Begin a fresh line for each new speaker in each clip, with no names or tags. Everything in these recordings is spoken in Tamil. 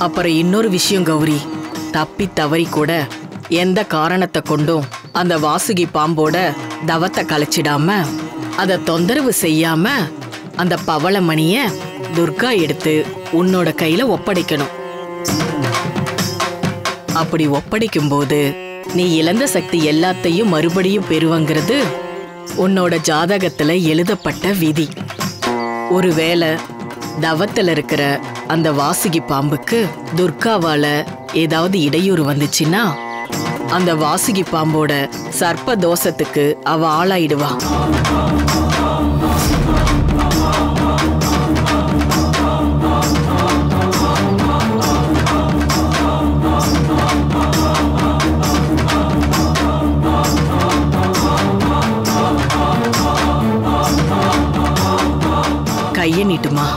அப்புறம் இன்னொரு விஷயம் கௌரி தப்பி தவறி கூட எந்த காரணத்தை கொண்டும் அந்த வாசுகி பாம்போட தவத்தை கலைச்சிடாம அதை தொந்தரவு செய்யாம அந்த பவளமணிய துர்கா எடுத்து உன்னோட கையில ஒப்படைக்கணும் அப்படி ஒப்படைக்கும் போது நீ இழந்த சக்தி எல்லாத்தையும் மறுபடியும் பெறுவங்கிறது உன்னோட ஜாதகத்துல எழுதப்பட்ட விதி ஒருவேளை தவத்துல இருக்கிற அந்த வாசுகி பாம்புக்கு துர்காவால ஏதாவது இடையூறு வந்துச்சுன்னா அந்த வாசுகி பாம்போட சர்ப்ப தோஷத்துக்கு அவ ஆளாயிடுவா கைய நீட்டுமா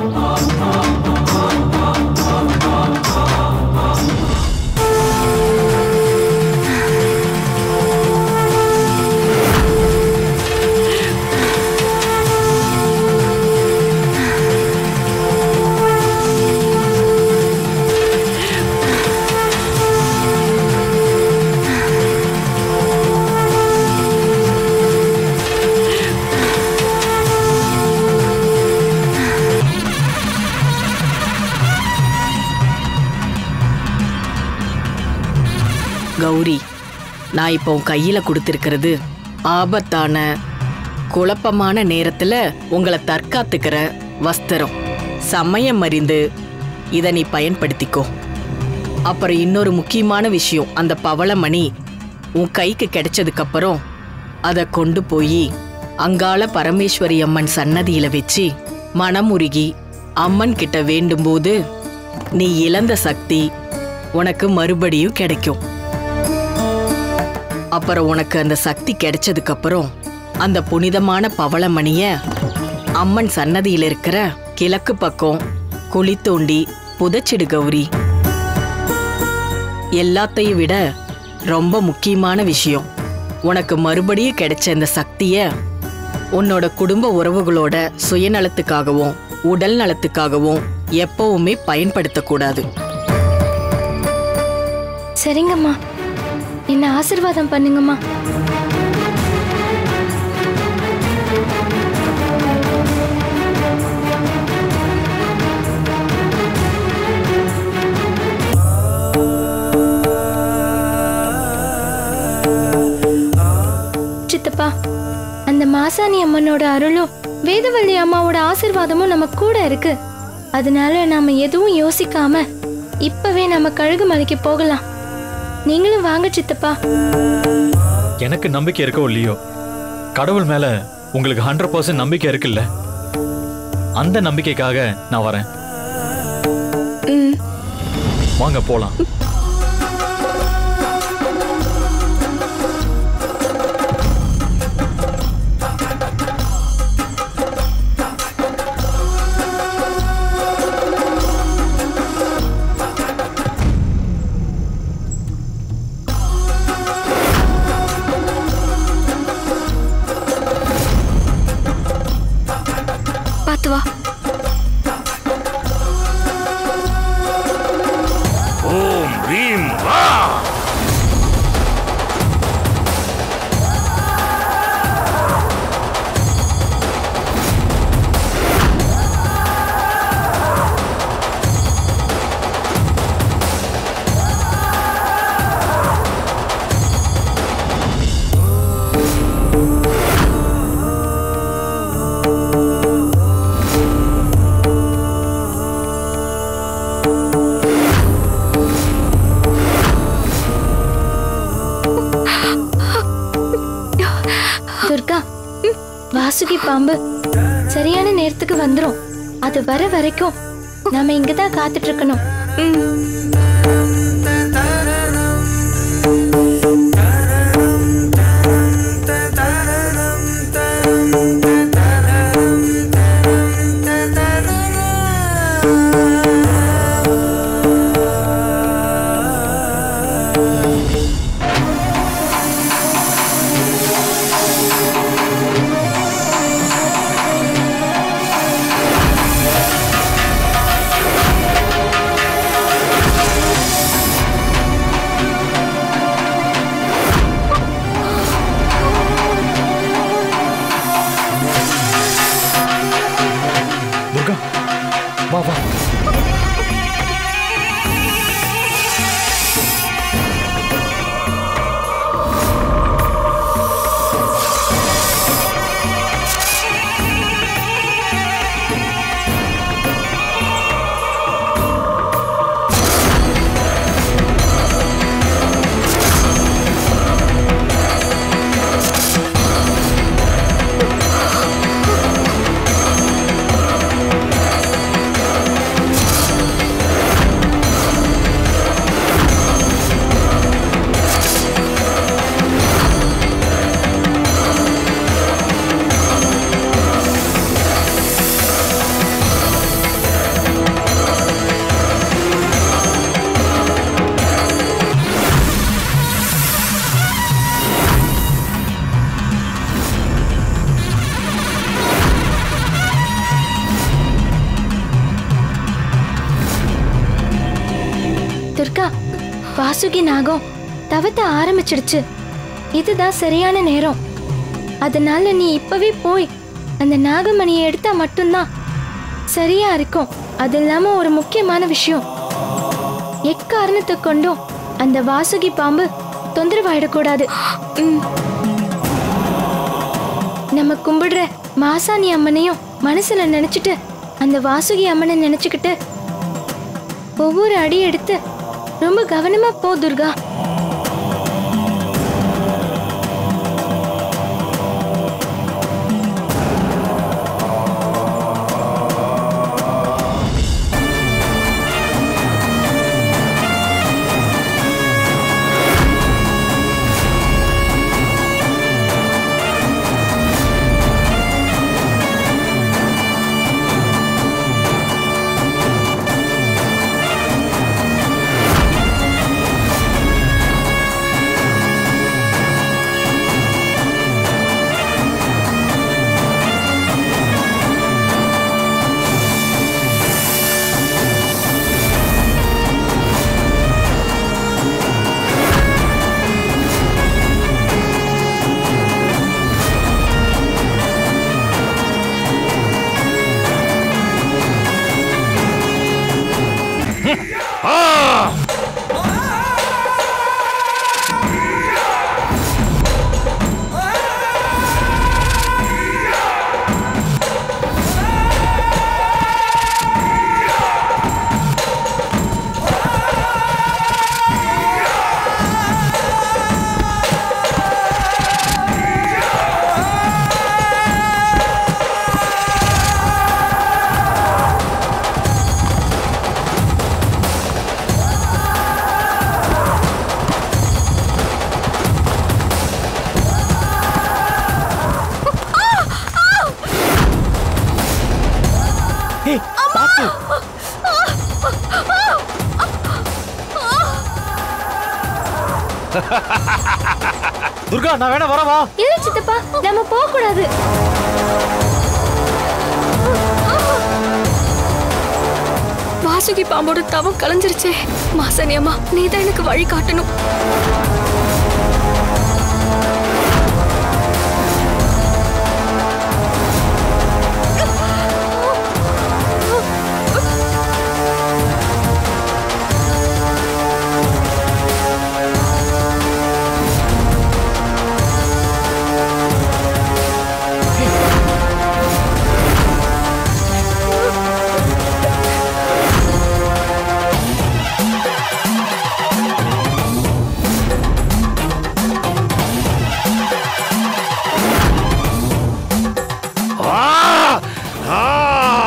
கௌரி நான் இப்போ உன் கையில கொடுத்திருக்கிறது ஆபத்தான குழப்பமான நேரத்துல உங்களை தற்காத்துக்கிற வஸ்திரம் சமயம் அறிந்து இதை நீ பயன்படுத்திக்கோ அப்புறம் இன்னொரு முக்கியமான விஷயம் அந்த பவளமணி உன் கைக்கு கிடைச்சதுக்கு அப்புறம் அதை கொண்டு போய் அங்காள பரமேஸ்வரி அம்மன் சன்னதியில வச்சு மனமுருகி அம்மன் கிட்ட வேண்டும்போது நீ இழந்த சக்தி உனக்கு மறுபடியும் கிடைக்கும் அப்புறம் உனக்கு அந்த சக்தி கிடைச்சதுக்கு அப்புறம் அந்த புனிதமான பவளமணிய அம்மன் சன்னதியில இருக்கிற கிழக்கு பக்கம் குழி தோண்டி புதைச்சிடு கௌரி எல்லாத்தையும் விட ரொம்ப முக்கியமான விஷயம் உனக்கு மறுபடியும் கிடைச்ச இந்த சக்திய உன்னோட குடும்ப உறவுகளோட சுயநலத்துக்காகவும் உடல் நலத்துக்காகவும் எப்பவுமே பயன்படுத்தக்கூடாது
சரிங்கம்மா என்ன ஆசிர்வாதம் பண்ணுங்கம்மா சித்தப்பா அந்த மாசாணி அம்மனோட அருளும் வேதவள்ளி அம்மாவோட ஆசிர்வாதமும் நம்ம கூட இருக்கு அதனால நாம எதுவும் யோசிக்காம இப்பவே நம்ம கழுகு மலைக்கு போகலாம் நீங்களும் வாங்க சித்தப்பா
எனக்கு நம்பிக்கை இருக்கோ இல்லையோ கடவுள் மேல உங்களுக்கு ஹண்ட்ரட் பர்சன்ட் நம்பிக்கை இருக்குல்ல அந்த நம்பிக்கைக்காக நான் வரேன்
ம்
வாங்க போலாம்
பார்த்து வா
ஓம் ரீம் வா
துர்கா வாசுகி பாம்பு சரியான நேரத்துக்கு வந்துரும் அது வர வரைக்கும் நாம இங்க தான் காத்துட்டு இருக்கணும்
ஆ
வாசுகி நாகம் தவத்த ஆரம்பிச்சிடுச்சு இதுதான் சரியான நேரம் அதனால நீ இப்பவே போய் அந்த நாகமணியை எடுத்தா மட்டும்தான் சரியா இருக்கும் அது இல்லாம ஒரு முக்கியமான விஷயம் எக்காரணத்தை கொண்டும் அந்த வாசுகி பாம்பு தொந்தரவாயிடக்கூடாது ம். நம்ம கும்பிடுற மாசாணி அம்மனையும் மனசுல நினைச்சிட்டு அந்த வாசுகி அம்மனை நினைச்சுக்கிட்டு ஒவ்வொரு அடி எடுத்து ரொம்ப கவனமா போ துர்கா
ஏய் பாத்து துர்கா நான் வேணா வரவா
இல்ல சித்தப்பா நம்ம போக கூடாது
வாசுகி பாம்போட தவம் கலைஞ்சிருச்சே மாசாணி அம்மா நீ தான் எனக்கு வழி காட்டணும்
ஆ! ஆ!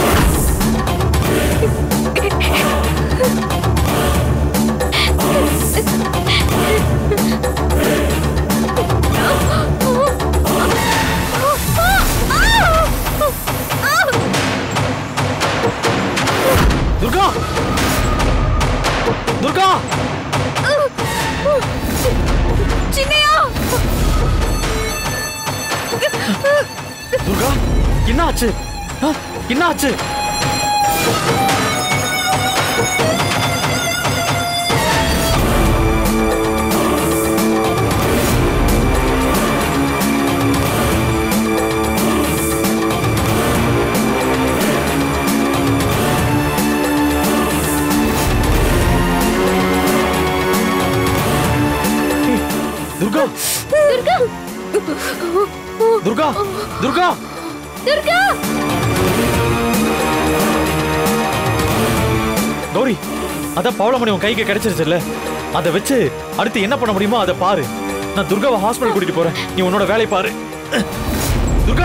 துர்கா துர்கா
சின்னையா
துர்கா என்ன ஆச்சு ஆ, என்ன ஆச்சு ஏய், துர்கா துர்கா துர்கா கௌரி அதான் பவளமணி உன் கைக்கு கிடைச்சிருச்சுல்ல அதை வச்சு அடுத்து என்ன பண்ண முடியுமோ அதை பாரு நான் துர்காவை ஹாஸ்பிட்டல் கூட்டிட்டு போறேன் நீ உன்னோட வேலையை பாரு துர்கா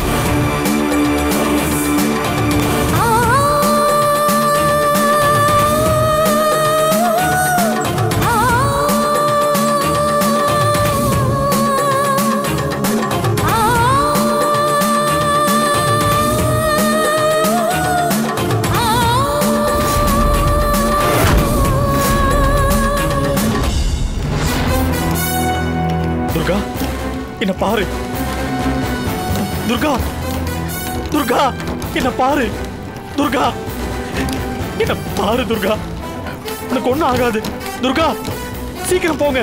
துர்கா என்ன பாரு துர்கா துர்கா என்ன பாரு துர்கா என்ன பாரு துர்கா உனக்கு ஒண்ணும் ஆகாது துர்கா சீக்கிரம் போங்க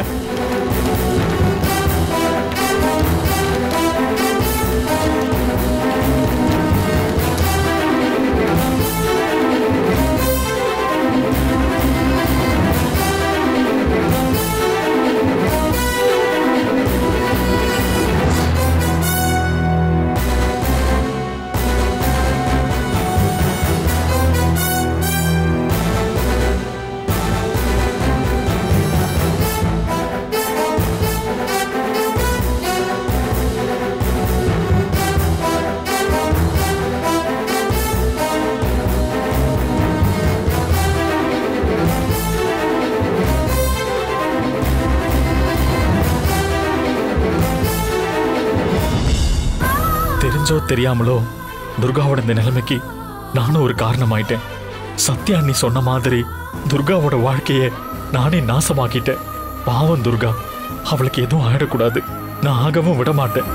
தெரிஞ்சோ தெரியாமலோ துர்காவோட இந்த நிலைமைக்கு நானும் ஒரு காரணமாயிட்டேன் சத்யா நீ சொன்ன மாதிரி துர்காவோட வாழ்க்கைய நானே நாசமாக்கிட்டேன் பாவம் துர்கா அவளுக்கு எதுவும் ஆயிடக்கூடாது நான் ஆகவும் விட மாட்டேன்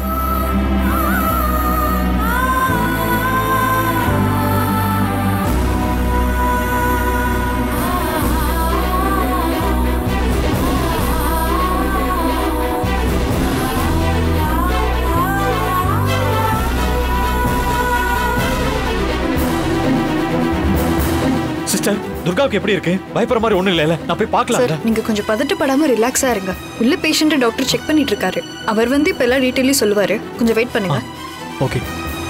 சிஸ்டர் துர்காவுக்கு எப்படி இருக்கு பயப்படுற மாதிரி ஒண்ணும் இல்லைல்ல நான் போய்
சார்
பார்க்கலாம்
நீங்க கொஞ்சம் பதட்டப்படாம ரிலாக்ஸா இருங்க உள்ள பேஷண்ட் டாக்டர் செக் பண்ணிட்டு இருக்காரு அவர் வந்து இப்ப எல்லா டீட்டெயிலையும் சொல்லுவாரு கொஞ்சம் வெயிட் பண்ணுங்க
ஓகே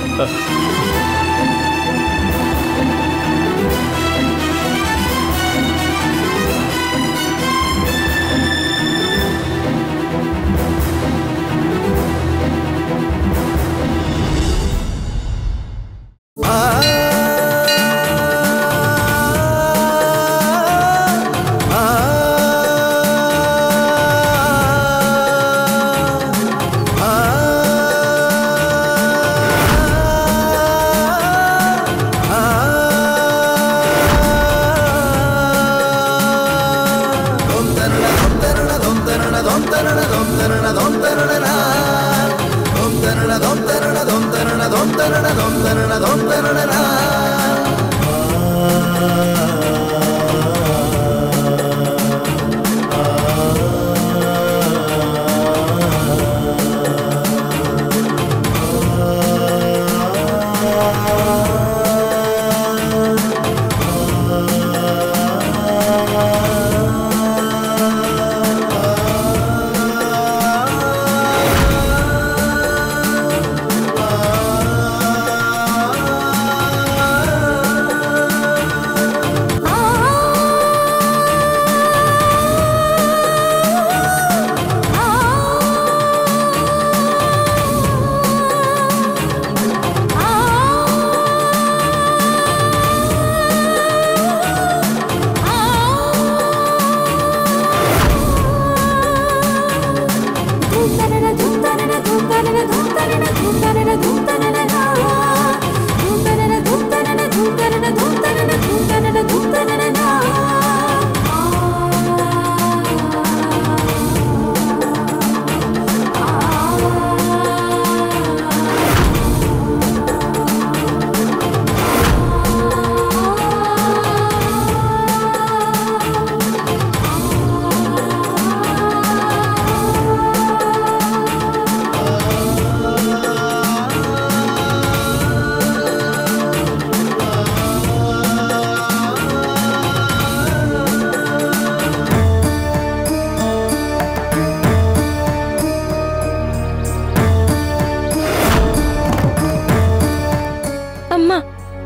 அம்மா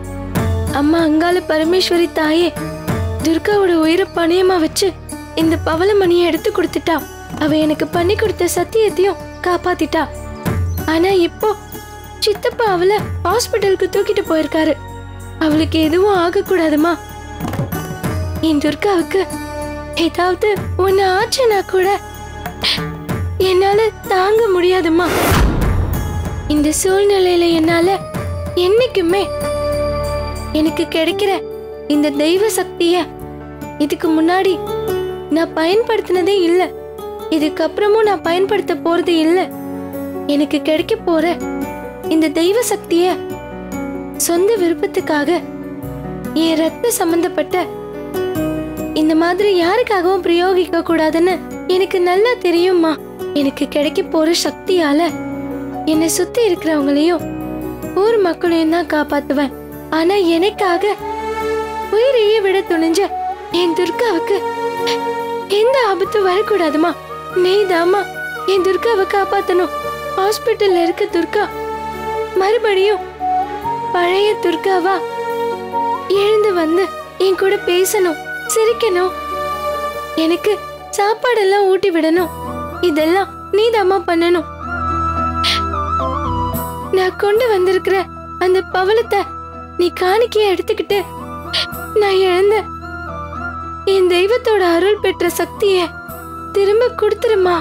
அம்மா அங்காள பரமேஸ்வரி தாயே துர்காவோட உயிரை பணியமா வச்சு இந்த பவளமணியை எடுத்து கொடுத்துட்டா அவ எனக்கு பண்ணி கொடுத்த சத்தியத்தையும் காப்பாத்திட்டா ஆனா இப்போ சித்தப்பா அவளை ஹாஸ்பிட்டலுக்கு தூக்கிட்டு போயிருக்காரு அவளுக்கு எதுவும் ஆகக்கூடாதுமா என் துர்காவுக்கு ஏதாவது ஒன்னு ஆச்சுன்னா கூட என்னால தாங்க முடியாதும்மா இந்த சூழ்நிலையில என்னால என்னைக்குமே எனக்கு கிடைக்கிற இந்த தெய்வ சக்திய இதுக்கு முன்னாடி நான் பயன்படுத்தினதே இல்ல இதுக்கப்புறமும் நான் பயன்படுத்த போறது இல்ல எனக்கு கிடைக்க போற இந்த தெய்வ சக்திய சொந்த விருப்பத்துக்காக என் ரத்த சம்பந்தப்பட்ட இந்த மாதிரி யாருக்காகவும் பிரயோகிக்க கூடாதுன்னு எனக்கு நல்லா தெரியும்மா எனக்கு கிடைக்க போற சக்தியால என்னை சுத்தி இருக்கிறவங்களையும் ஊர் மக்களையும் தான் காப்பாத்துவேன் ஆனா எனக்காக உயிரையே விட துணிஞ்ச என் துர்காவுக்கு எந்த ஆபத்து வரக்கூடாதுமா நீதாம்மா என் துர்காவை காப்பாத்தணும் ஹாஸ்பிட்டல்ல இருக்க துர்கா மறுபடியும் பழைய துர்காவா எழுந்து வந்து என் கூட பேசணும் சிரிக்கணும் எனக்கு சாப்பாடெல்லாம் ஊட்டி விடணும் இதெல்லாம் நீதாம்மா பண்ணணும் நான் கொண்டு வந்திருக்கிற அந்த பவளத்தை நீ காணிக்கைய எடுத்துக்கிட்டு நான் இழந்த என் தெய்வத்தோட அருள் பெற்ற சக்திய திரும்ப கொடுத்துருமா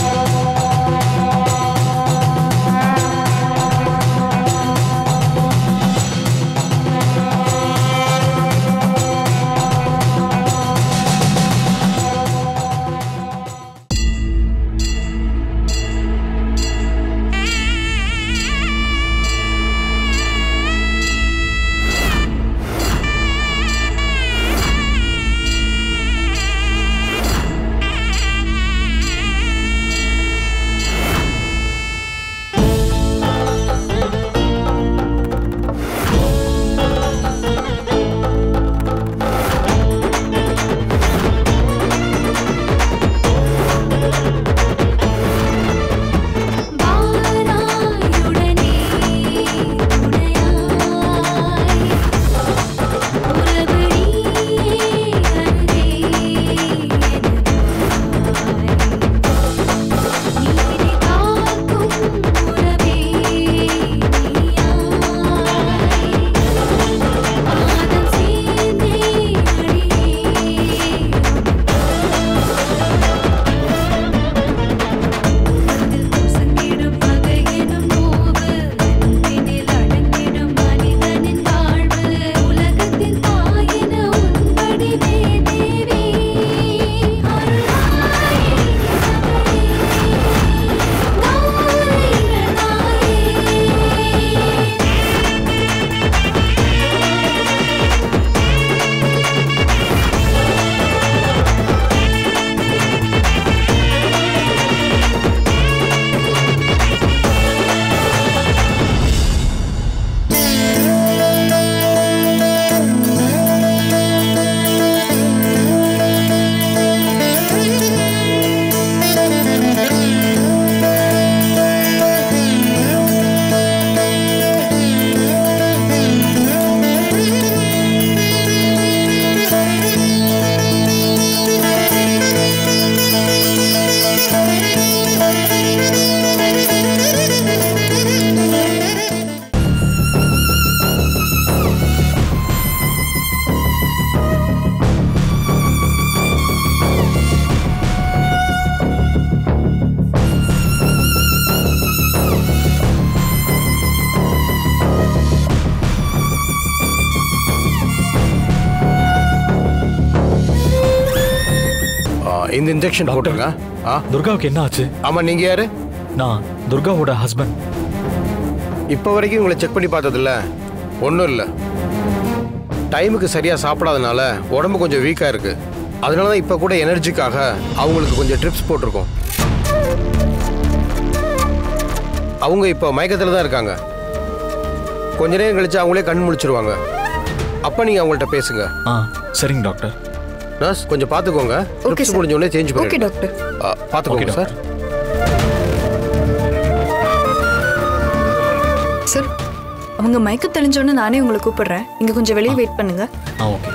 ஆ, இந்த இன்ஜெக்ஷன் போட்டுருங்க ஆ
துர்காவுக்கு என்ன ஆச்சு
ஆமா நீங்க யாரு
நான் துர்காவோட ஹஸ்பண்ட்
இப்போ வரைக்கும் உங்களை செக் பண்ணி பார்த்ததில்ல ஒன்றும் இல்லை டைமுக்கு சரியாக சாப்பிடாதனால உடம்பு கொஞ்சம் வீக்காக இருக்கு அதனால தான் இப்போ கூட எனர்ஜிக்காக அவங்களுக்கு கொஞ்சம் ட்ரிப்ஸ் போட்டிருக்கோம் அவங்க இப்போ மயக்கத்தில் தான் இருக்காங்க கொஞ்ச நேரம் கழிச்சு அவங்களே கண் முழிச்சிருவாங்க அப்போ நீங்கள் அவங்கள்ட்ட பேசுங்க
ஆ சரிங்க டாக்டர்
நர்ஸ் கொஞ்சம் பார்த்துக்கோங்க
ஓகே
ட்ரிப்ஸ்
சார்
முடிஞ்ச உடனே சேஞ்ச்
ஓகே
பண்ணி
டாக்டர்
பார்த்துக்கோங்க
Okay,
சார்
சார் அவங்க மயக்க தெளிஞ்சோன்னு நானே உங்களை கூப்பிடுறேன் இங்க கொஞ்சம் வெளியே வெயிட் பண்ணுங்க
ஆ ஓகே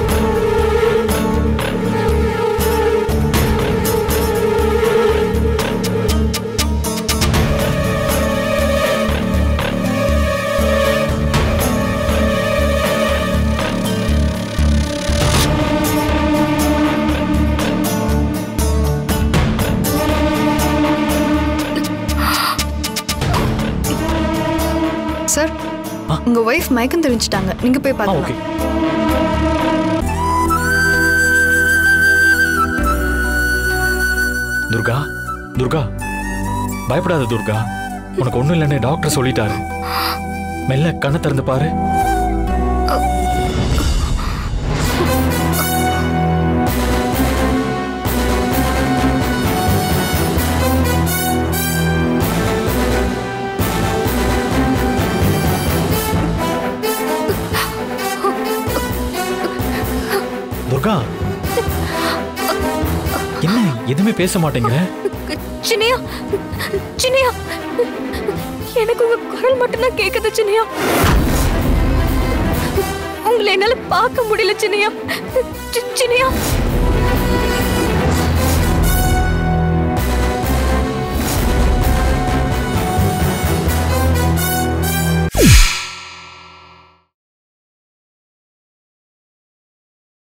ஆ
ஒய்ஃப் மயக்கம் தெளிச்சிட்டாங்க நீங்க போய்
ஆ
பார்க்கலாம்
ஓகே துர்கா துர்கா பயப்படாத துர்கா உனக்கு ஒண்ணும் இல்லைன்னு டாக்டர் சொல்லிட்டாரு மெல்ல கண்ணை திறந்து பாரு துர்கா என்ன எதுவுமே பேச மாட்டேங்கிற
சின்னையா சின்னையா எனக்கு உங்க குரல் மட்டும்தான் கேக்குது சின்னையா உங்களை என்னால பார்க்க முடியல சின்னையா சி- சின்னையா